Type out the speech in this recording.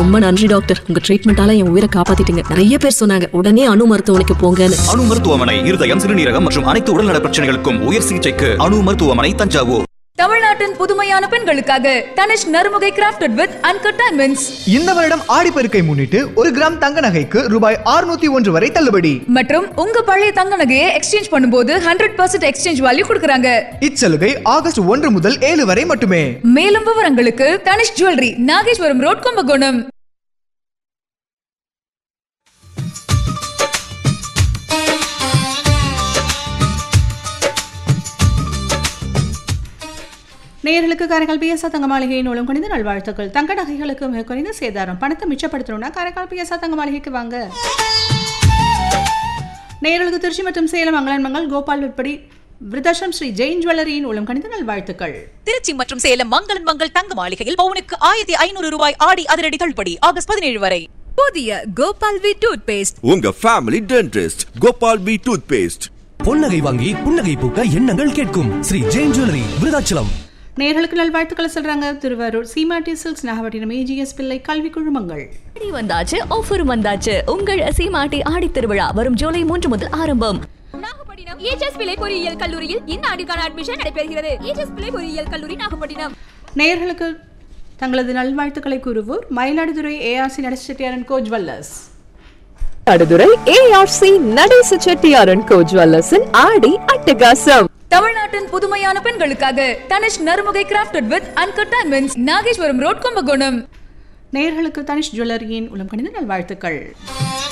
ரொம்ப நன்றி டாக்டர் உங்க ட்ரீட்மெண்டால என் உயிரை காப்பாத்திட்டீங்க நிறைய பேர் சொன்னாங்க உடனே அணு மருத்துவமனைக்கு போங்கன்னு அணு மருத்துவமனை இருதயம் சிறுநீரகம் மற்றும் அனைத்து உடல்நல பிரச்சனைகளுக்கும் உயர் சிகிச்சைக்கு அணு மருத்துவமனை தஞ்சாவூர் தமிழ்நாட்டின் புதுமையான பெண்களுக்காக Tanishq Narumugai crafted with uncut diamonds இந்த வருடம் ஆடிப்பெருக்கை முன்னிட்டு ஒரு கிராம் தங்க நகைக்கு ரூபாய் 601 ஒன்று வரை தள்ளுபடி மற்றும் உங்க பழைய தங்க நகையை எக்ஸ்சேஞ்ச் பண்ணும்போது ஹண்ட்ரட் பர்சன்ட் எக்ஸ்சேஞ்ச் வேல்யூ கொடுக்குறாங்க இச்சலுகை ஆகஸ்ட் ஒன்று முதல் ஏழு வரை மட்டுமே மேலும் விவரங்களுக்கு தனிஷ் ஜுவல்லரி நாகேஸ்வரம் ரோட் கும்பகோணம் நேயர்களுக்கு காரைக்கால் பிஎஸ்ஆ தங்க மாளிகையின் மூலம் குறைந்த நல்வாழ்த்துக்கள் தங்க நகைகளுக்கு மிக குறைந்த சேதாரம் பணத்தை மிச்சப்படுத்தணும்னா காரைக்கால் பிஎஸ்ஆ தங்க மாளிகைக்கு வாங்க நேயர்களுக்கு திருச்சி மற்றும் சேலம் மங்களன் மங்கள் கோபால் உட்படி விருதாசம் ஸ்ரீ ஜெயின் ஜுவல்லரியின் மூலம் கணித நல்வாழ்த்துக்கள் திருச்சி மற்றும் சேலம் மங்களன் மங்கள் தங்க மாளிகையில் பவுனுக்கு ஆயிரத்தி ஐநூறு ரூபாய் ஆடி அதிரடி தள்ளுபடி ஆகஸ்ட் பதினேழு வரை புதிய கோபால் வி டூத் பேஸ்ட் உங்க family dentist Gopal B toothpaste பொன்னகை வாங்கி புன்னகை பூக்க எண்ணங்கள் கேட்கும் ஸ்ரீ ஜெயின் ஜுவல்லரி விருதாச்சலம் நேயர்களுக்கு நல்வாழ்த்துக்களை சொல்றாங்க திருவாரூர் சீமாட்டி சில்க்ஸ் நாகப்பட்டினம் ஏஜிஎஸ் பிள்ளை கல்வி குழுமங்கள் ஆடி வந்தாச்சு ஆஃபரும் வந்தாச்சு உங்கள் சீமாட்டி ஆடி திருவிழா வரும் ஜூலை மூன்று முதல் ஆரம்பம் நாகப்பட்டினம் ஏஜஸ் பிள்ளை பொறியியல் கல்லூரியில் இந்த ஆண்டுக்கான அட்மிஷன் நடைபெறுகிறது ஏஜஸ் பிள்ளை பொறியியல் கல்லூரி நாகப்பட்டினம் நேயர்களுக்கு தங்களது நல்வாழ்த்துக்களை கூறுவோர் மயிலாடுதுறை ஏஆர்சி நடச்செட்டியாரன் co jewellers Aduthurai ARC Natesa செட்டியாரன் கோ ஜுவல்லர்ஸின் ஆடி அட்டகாசம் தமிழ்நாட்டின் புதுமையான பெண்களுக்காக Tanishq Narumugai crafted with uncut diamonds Nageswaram road Kumbakonam நேயர்களுக்கு தனிஷ் ஜுவல்லரியின் உளம் கணித நல்வாழ்த்துக்கள்